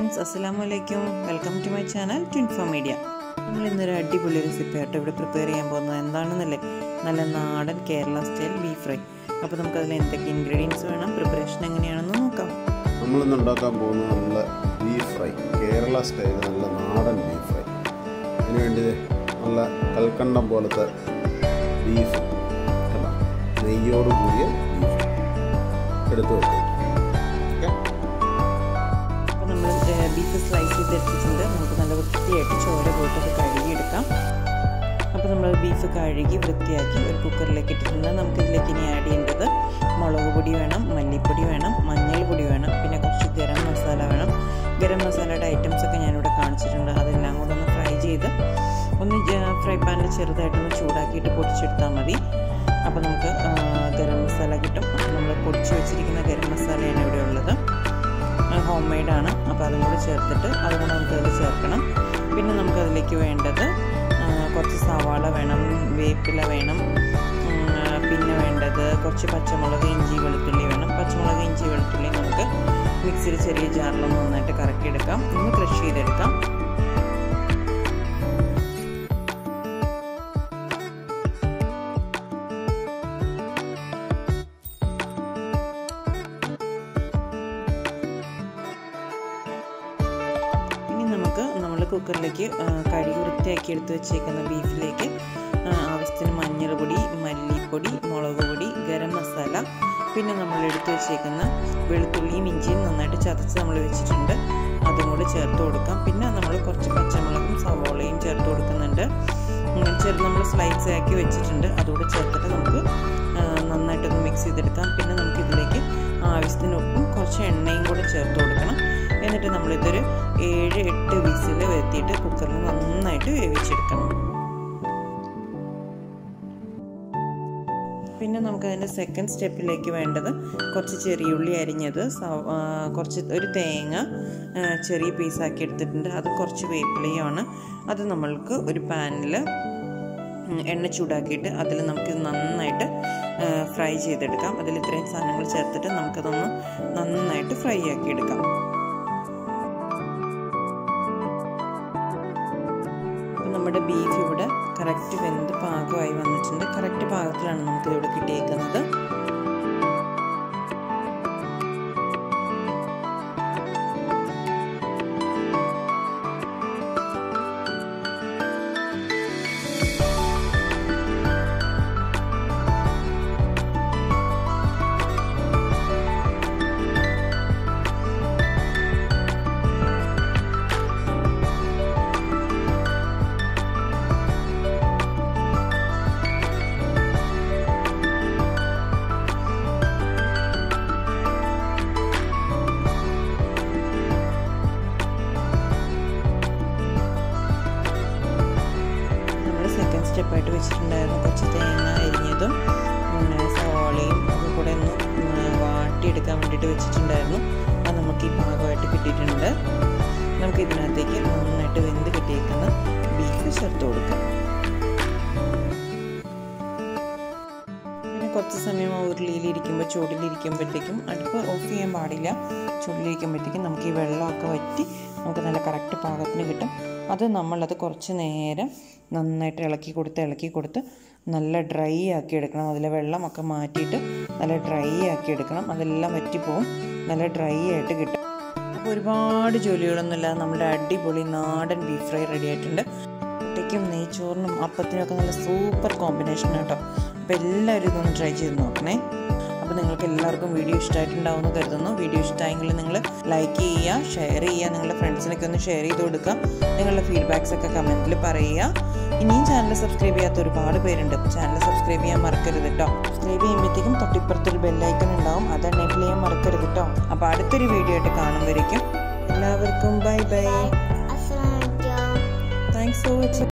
friends അസ്സലാമു അലൈക്കും welcome to my channel ട്വിൻഫോ മീഡിയ നമ്മൾ ഇന്നൊരു അടിപൊളി റെസിപ്പി ആയിട്ട് ഇവിടെ പ്രിപ്പയർ ചെയ്യാൻ പോകുന്നത് എന്താണെന്നല്ലേ നല്ല നാടൻ കേരള സ്റ്റൈൽ ബീഫ് ഫ്രൈ അപ്പോൾ നമുക്കതിൽ എന്തൊക്കെ ഇൻഗ്രീഡിയൻസ് വേണം പ്രിപ്പറേഷൻ എങ്ങനെയാണെന്ന് നോക്കാം നമ്മളിന്ന് ഉണ്ടാക്കാൻ പോകുന്നത് നല്ല ബീഫ് ഫ്രൈ കേരള സ്റ്റൈൽ നല്ല നാടൻ ബീഫ് ഫ്രൈ അതിന് വേണ്ടി നല്ല കൽക്കണ്ടം പോലത്തെ ബീഫ് കണ്ടോ നെയ്യോട് കൂടിയ ബീഫ് എടുത്ത് വെക്കും ഓക്കെ അപ്പോൾ നമ്മൾ ബീഫ് സ്ലൈസ് ചെയ്ത് എടുത്തിട്ടുണ്ട് നമുക്ക് നല്ല വൃത്തിയായിട്ട് ചോര പോയിട്ടൊക്കെ കഴുകിയെടുക്കാം അപ്പോൾ നമ്മൾ ബീഫ് കഴുകി വൃത്തിയാക്കി ഒരു കുക്കറിലേക്ക് ഇട്ടിട്ടുണ്ട് നമുക്കിതിലേക്ക് ഇനി ആഡ് ചെയ്യേണ്ടത് മുളക് പൊടി വേണം മല്ലിപ്പൊടി വേണം മഞ്ഞൾപ്പൊടി വേണം പിന്നെ കുറച്ച് ഗരം മസാല വേണം ഗരം മസാലയുടെ ഐറ്റംസ് ഒക്കെ ഞാനിവിടെ കാണിച്ചിട്ടുണ്ട് അതെല്ലാം കൂടെ ഒന്ന് ഫ്രൈ ചെയ്ത് ഒന്ന് ഫ്രൈ പാനിൽ ചെറുതായിട്ടൊന്ന് ചൂടാക്കിയിട്ട് പൊടിച്ചെടുത്താൽ മതി അപ്പോൾ നമുക്ക് ഗരം മസാല കിട്ടും അപ്പോൾ നമ്മൾ പൊടിച്ച് വെച്ചിരിക്കുന്ന ഗരം മസാലയാണ് ഇവിടെ ഉള്ളത് ഹോം മെയ്ഡാണ് അപ്പോൾ അതും കൂടെ ചേർത്തിട്ട് അതും കൂടെ നമുക്കതിൽ ചേർക്കണം പിന്നെ നമുക്കതിലേക്ക് വേണ്ടത് കുറച്ച് സവാള വേണം വേപ്പില വേണം പിന്നെ വേണ്ടത് കുറച്ച് പച്ചമുളക് ഇഞ്ചി വെളുത്തുള്ളി വേണം പച്ചമുളക് ഇഞ്ചി വെളുത്തുള്ളി നമുക്ക് മിക്സിയിൽ ചെറിയ ജാറിലൊന്ന് നന്നായിട്ട് കറക്കിയെടുക്കാം ഒന്ന് ക്രഷ് ചെയ്തെടുക്കാം ഇനി നമുക്ക് നമ്മൾ കുക്കറിലേക്ക് കഴുകി വൃത്തിയാക്കി എടുത്ത് വെച്ചേക്കുന്ന ബീഫിലേക്ക് ആവശ്യത്തിന് മഞ്ഞൾപ്പൊടി മല്ലിപ്പൊടി മുളക് പൊടി ഗരം മസാല പിന്നെ നമ്മൾ എടുത്തു വെച്ചേക്കുന്ന വെളുത്തുള്ളിയും ഇഞ്ചിയും നന്നായിട്ട് ചതച്ച് നമ്മൾ വെച്ചിട്ടുണ്ട് അതും കൂടി ചേർത്ത് കൊടുക്കാം പിന്നെ നമ്മൾ കുറച്ച് പച്ചമുളകും സവോളയും ചേർത്ത് കൊടുക്കുന്നുണ്ട് ചെറു നമ്മൾ സ്ലൈസ് ആക്കി വെച്ചിട്ടുണ്ട് അതുകൂടെ ചേർത്തിട്ട് നമുക്ക് നന്നായിട്ടൊന്ന് മിക്സ് ചെയ്തെടുക്കാം പിന്നെ നമുക്ക് ഇതിലേക്ക് ആവശ്യത്തിന് ഉപ്പും കുറച്ച് എണ്ണയും കൂടെ ചേർത്ത് കൊടുക്കണം എന്നിട്ട് നമ്മളിതൊരു ഏഴ് എട്ട് വിസിൽ വരുത്തിയിട്ട് കുക്കറിൽ നന്നായിട്ട് വേവിച്ചെടുക്കണം പിന്നെ നമുക്കതിൻ്റെ സെക്കൻഡ് സ്റ്റെപ്പിലേക്ക് വേണ്ടത് കുറച്ച് ചെറിയുള്ളി അരിഞ്ഞത് കുറച്ച് ഒരു തേങ്ങ ചെറിയ പീസാക്കി എടുത്തിട്ടുണ്ട് അത് കുറച്ച് വേപ്പിലയുമാണ് അത് നമ്മൾക്ക് ഒരു പാനിൽ എണ്ണ ചൂടാക്കിയിട്ട് അതിൽ നമുക്ക് നന്നായിട്ട് ഫ്രൈ ചെയ്തെടുക്കാം അതിൽ ഇത്രയും സാധനങ്ങൾ ചേർത്തിട്ട് നമുക്കതൊന്ന് നന്നായിട്ട് ഫ്രൈ ആക്കി എടുക്കാം നമ്മുടെ ബീഫ് ഇവിടെ കറക്റ്റ് വെന്ത് പാകമായി വന്നിട്ടുണ്ട് കറക്റ്റ് പാകത്തിലാണ് നമുക്ക് ഇവിടെ കിട്ടിയേക്കുന്നത് സ്റ്റെപ്പായിട്ട് വെച്ചിട്ടുണ്ടായിരുന്നു കുറച്ച് തേങ്ങ അരിഞ്ഞതും സവാളയും ഒക്കെ കൂടെ ഒന്ന് വാട്ടിയെടുക്കാൻ വേണ്ടിയിട്ട് വെച്ചിട്ടുണ്ടായിരുന്നു അത് നമുക്ക് ഈ ഭാഗമായിട്ട് കിട്ടിയിട്ടുണ്ട് നമുക്ക് ഇതിനകത്തേക്ക് നന്നായിട്ട് വെന്ത് കിട്ടിയേക്കുന്ന ബീഫ് ചേർത്ത് കൊടുക്കാം പിന്നെ കുറച്ച് സമയം ഉരുളിയിലിരിക്കുമ്പോൾ ചൂടിലിരിക്കുമ്പോഴത്തേക്കും അടുപ്പ് ഓഫ് ചെയ്യാൻ പാടില്ല ചൂടിലിരിക്കുമ്പോഴത്തേക്കും നമുക്ക് ഈ വെള്ളമൊക്കെ വറ്റി നമുക്ക് നല്ല കറക്റ്റ് പാകത്തിന് കിട്ടും അത് നമ്മളത് കുറച്ച് നേരം നന്നായിട്ട് ഇളക്കി കൊടുത്ത് ഇളക്കി കൊടുത്ത് നല്ല ഡ്രൈ ആക്കി എടുക്കണം അതിലെ വെള്ളമൊക്കെ മാറ്റിയിട്ട് നല്ല ഡ്രൈ ആക്കി എടുക്കണം അതെല്ലാം വറ്റിപ്പോവും നല്ല ഡ്രൈ ആയിട്ട് കിട്ടും അപ്പോൾ ഒരുപാട് ജോലികളൊന്നുമില്ലാതെ നമ്മുടെ അടിപൊളി നാടൻ ബീഫ് ഫ്രൈ റെഡി ആയിട്ടുണ്ട് മുട്ടയ്ക്കും നെയ്ച്ചോറിനും അപ്പത്തിനും ഒക്കെ നല്ല സൂപ്പർ കോമ്പിനേഷൻ കേട്ടോ അപ്പോൾ എല്ലാവരും ഇതൊന്ന് ട്രൈ ചെയ്ത് നോക്കണേ അപ്പോൾ നിങ്ങൾക്ക് എല്ലാവർക്കും വീഡിയോ ഇഷ്ടമായിട്ടുണ്ടാവുമെന്ന് കരുതുന്നു വീഡിയോ ഇഷ്ടമായെങ്കിൽ നിങ്ങൾ ലൈക്ക് ചെയ്യുക ഷെയർ ചെയ്യുക നിങ്ങളുടെ ഫ്രണ്ട്സിനൊക്കെ ഒന്ന് ഷെയർ ചെയ്ത് കൊടുക്കുക നിങ്ങളുടെ ഫീഡ്ബാക്സ് ഒക്കെ കമൻറ്റിൽ പറയുക ഇനിയും ചാനൽ സബ്സ്ക്രൈബ് ചെയ്യാത്ത ഒരുപാട് പേരുണ്ട് ചാനൽ സബ്സ്ക്രൈബ് ചെയ്യാൻ മറക്കരുത് കേട്ടോ സബ്സ്ക്രൈബ് ചെയ്യുമ്പോഴത്തേക്കും തൊട്ടിപ്പുറത്തൊരു ബെല്ലൈക്കൺ ഉണ്ടാവും അത് എനേബിൾ ചെയ്യാൻ മറക്കരുത് കേട്ടോ അപ്പോൾ അടുത്തൊരു വീഡിയോ ആയിട്ട് കാണുമ്പോഴേക്കും എല്ലാവർക്കും bye bye thanks for watching